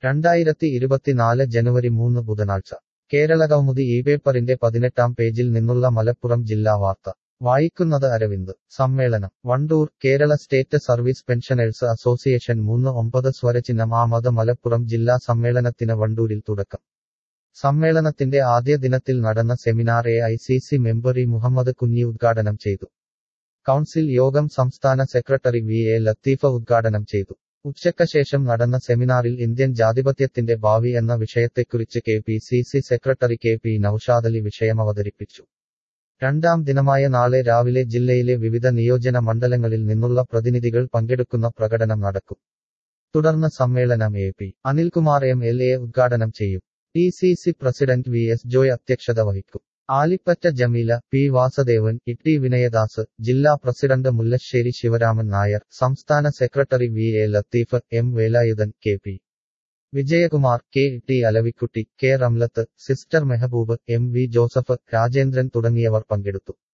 രണ്ടായിരത്തി ഇരുപത്തിനാല് ജനുവരി മൂന്ന് ബുധനാഴ്ച കേരളകൗമുദി ഈ പേപ്പറിന്റെ പതിനെട്ടാം പേജിൽ നിന്നുള്ള മലപ്പുറം ജില്ലാ വാർത്ത വായിക്കുന്നത് അരവിന്ദ് സമ്മേളനം Wandoor Kerala state service pensioners association മൂന്ന് ഒമ്പത് സ്വരചിഹ്നം ആമത് മലപ്പുറം ജില്ലാ സമ്മേളനത്തിന് വണ്ടൂരിൽ തുടക്കം സമ്മേളനത്തിന്റെ ആദ്യ ദിനത്തിൽ നടന്ന seminar A I C C member E Muhammad Kunhi ഉദ്ഘാടനം ചെയ്തു കൗൺസിൽ യോഗം സംസ്ഥാന സെക്രട്ടറി വി എ ലത്തീഫ ഉദ്ഘാടനം ചെയ്തു ഉച്ചയ്ക്ക് ശേഷം നടന്ന സെമിനാറിൽ ഇന്ത്യൻ ജാധിപത്യത്തിന്റെ ഭാവി എന്ന വിഷയത്തെക്കുറിച്ച് K P C C secretary K P Noushadali വിഷയം അവതരിപ്പിച്ചു രണ്ടാം ദിനമായ നാളെ രാവിലെ ജില്ലയിലെ വിവിധ നിയോജന മണ്ഡലങ്ങളിൽ നിന്നുള്ള പ്രതിനിധികൾ പങ്കെടുക്കുന്ന പ്രകടനം നടക്കും തുടർന്ന് സമ്മേളനം A P Anilkumar M L A ഉദ്ഘാടനം ചെയ്യും D C C president V S Joy അധ്യക്ഷത വഹിക്കും ആലിപ്പറ്റ ജമീല പി വാസദേവൻ ഇട്ടി വിനയദാസ് ജില്ലാ പ്രസിഡന്റ് മുല്ലശ്ശേരി ശിവരാമൻ നായർ സംസ്ഥാന secretary V A Latheef M Velayudhan K P Vijayakumar K T Alavikutty K Ramlath sister Mehaboob M V Joseph Rajendran തുടങ്ങിയവർ പങ്കെടുത്തു